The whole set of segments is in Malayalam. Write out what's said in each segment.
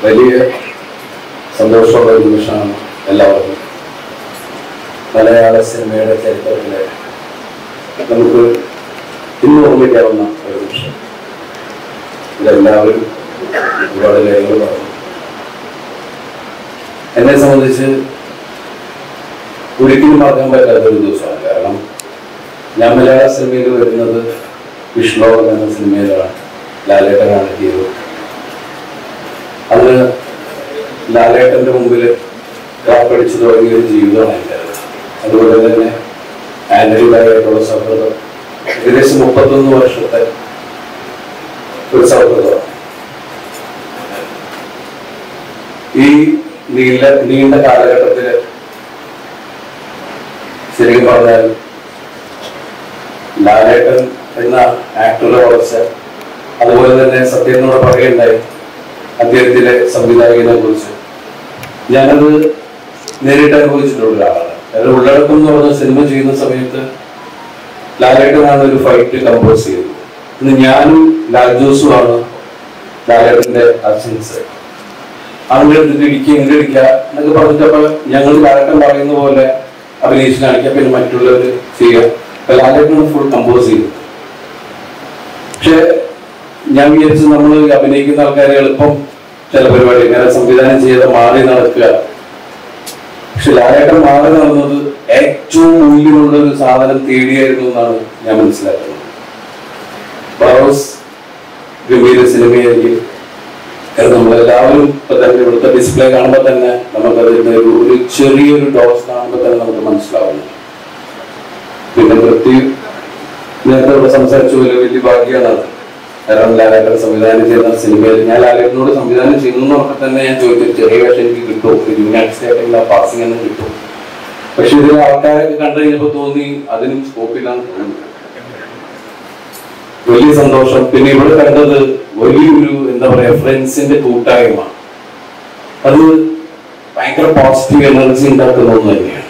വലിയ സന്തോഷമുള്ള ഒരു നിമിഷമാണ് എല്ലാവർക്കും മലയാള സിനിമയുടെ ചരിത്രത്തിലെ നമുക്ക് ഇന്ന് ഓർമ്മിക്കാവുന്ന ഒരു നിമിഷം ഇതെല്ലാവരും ഒരുപാട് കാര്യങ്ങൾ പറഞ്ഞു എന്നെ സംബന്ധിച്ച് ഒരിക്കലും മറക്കാൻ പറ്റാത്ത ഒരു ദിവസമാണ് കാരണം ഞാൻ മലയാള സിനിമയിൽ വരുന്നത് വിഷ്ണോകം എന്ന സിനിമയിലാണ് ലാലേട്ടനാണ് ഹീറോ അന്ന് ലാലേട്ടന്റെ മുമ്പിൽ കാപ്പടിച്ചു തുടങ്ങിയ ഒരു ജീവിതമാണ് എൻ്റെ അതുപോലെ തന്നെ ആന്റണിയുമായിട്ടുള്ള സൗഹൃദം ഏകദേശം മുപ്പത്തൊന്ന് വർഷത്തെ ഒരു സൗഹൃദമാണ് ഈ നീണ്ട നീണ്ട കാലഘട്ടത്തില് ശരിക്കും പറഞ്ഞാൽ ലാലേട്ടൻ എന്ന ആക്ടറുടെ വളർച്ച അതുപോലെ തന്നെ സത്യനോട് പറയുണ്ടായി അദ്ദേഹത്തിലെ സംവിധായകനെ കുറിച്ച് ഞാനത് നേരിട്ട് അനുഭവിച്ചിട്ടുള്ള ഒരാളാണ് അതായത് ഉള്ളടക്കം എന്ന് പറഞ്ഞ സിനിമ ചെയ്യുന്ന സമയത്ത് ലാലേട്ടനാണ് ഒരു ഫൈറ്റ് കമ്പോസ് ചെയ്തത് ഇന്ന് ഞാനും ലാൽ ജോസുമാണ് ലാലേട്ടന്റെ അസിൻസ് അങ്ങനെ എടുത്തിട്ട് ഇടിക്കുക ഇങ്ങനെ ഇടിക്കുക എന്നൊക്കെ പറഞ്ഞിട്ടപ്പോ ഞങ്ങൾ ലാലേട്ടൻ പറയുന്ന പോലെ അഭിനയിച്ച് കാണിക്കാം പിന്നെ മറ്റുള്ളവർ ചെയ്യുക അപ്പൊ ലാലേട്ടൻ ഫുൾ കമ്പോസ് ചെയ്തു പക്ഷെ ഞാൻ വിചാരിച്ചു നമ്മൾ അഭിനയിക്കുന്ന ആൾക്കാർ എളുപ്പം ചില പരിപാടി ഇങ്ങനെ സംവിധാനം ചെയ്ത് മാറി നടക്കുക പക്ഷെ ലാലേട്ടൻ മാറി നടന്നത് ഏറ്റവും മൂല്യമുള്ള ഒരു സാധനം തേടിയായിരുന്നു എന്നാണ് ഞാൻ മനസ്സിലാക്കുന്നത് ഫ്ലവേഴ്സ് ഗംഭീര സിനിമയായിരിക്കും കാരണം നമ്മളെല്ലാവരും ഇപ്പൊ തന്നെ ഇവിടുത്തെ ഡിസ്പ്ലേ കാണുമ്പോൾ തന്നെ നമുക്കതിന്റെ ഒരു ഒരു ചെറിയൊരു ഡോസ് കാണുമ്പോൾ തന്നെ നമുക്ക് മനസ്സിലാവുന്നു പിന്നെ വൃത്തി നേരത്തെ ഇവിടെ സംസാരിച്ച പോലെ വലിയ ഭാഗ്യമാണ് അത് കാരണം ലാലേട്ടൻ സംവിധാനം ചെയ്യുന്ന സിനിമയിൽ ഞാൻ ലാലേട്ടനോട് സംവിധാനം ചെയ്യുന്നതൊക്കെ തന്നെ ഞാൻ ചോദിച്ചു ചെറിയ വേഷം എനിക്ക് കിട്ടും ഒരു യുണൈറ്റഡ് സ്റ്റേറ്റിലുള്ള പാസിംഗ് എന്ന് കിട്ടും പക്ഷെ ഇതിൽ ആൾക്കാരൊക്കെ കണ്ടു കഴിഞ്ഞപ്പോൾ തോന്നി അതിനും സ്കോപ്പില്ലാന്ന് തോന്നി വലിയ സന്തോഷം പിന്നെ ഇവിടെ കണ്ടത് വലിയൊരു എന്താ പറയാ ഫ്രണ്ട്സിന്റെ കൂട്ടായ്മ അത് ഭയങ്കര പോസിറ്റീവ് എനർജി ഉണ്ടാക്കുന്ന ഒന്ന് തന്നെയാണ്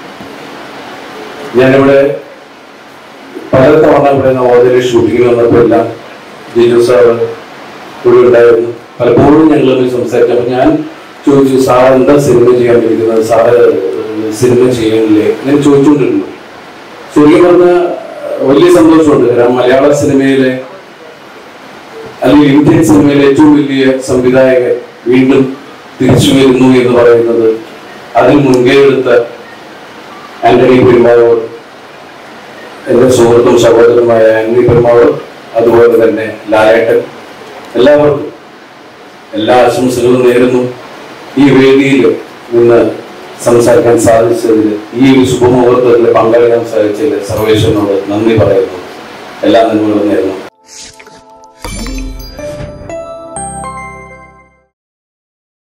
ഞാനിവിടെ പല തവണ ഇവിടെ നവോദയ ഷൂട്ടിങ്ങിന് വന്നപ്പോൾ എല്ലാം ജിജു സാറ് കൂടെ ഉണ്ടായിരുന്നു പലപ്പോഴും ഞങ്ങൾ തമ്മിൽ സംസാരിച്ചു അപ്പൊ ഞാൻ ചോദിച്ചു സാർ എന്താ സിനിമ ചെയ്യാൻ പറ്റുന്നത് സാറ് ഏഹ്, സിനിമ ചെയ്യണില്ലേ ഞാൻ ചോദിച്ചുകൊണ്ടിരുന്നു ശരിക്കും പറഞ്ഞ വലിയ സന്തോഷമുണ്ട് കാരണം മലയാള സിനിമയിലെ അല്ലെങ്കിൽ ഇന്ത്യൻ സിനിമയിലെ ഏറ്റവും വലിയ സംവിധായകൻ വീണ്ടും തിരിച്ചു വരുന്നു എന്ന് പറയുന്നത് അതിൽ മുൻകൈ എടുത്ത ആന്റണി പെരുമാവൂർ എന്റെ സുഹൃത്തും സഹോദരനുമായ ആന്റണി പെരുമാവൂർ അതുപോലെ തന്നെ ലാലേട്ടൻ എല്ലാവർക്കും എല്ലാ ആശംസകളും നേരുന്നു ഈ വേദിയിൽ നിന്ന് സംസാരിക്കാൻ സാധിച്ചതിൽ ഈ ഒരു ശുഭമുഹൂർത്തത്തിൽ പങ്കെടുക്കാൻ സാധിച്ചതിൽ സർവേശ്വരനോട് നന്ദി പറയുന്നു എല്ലാ നന്മകളും നേരുന്നു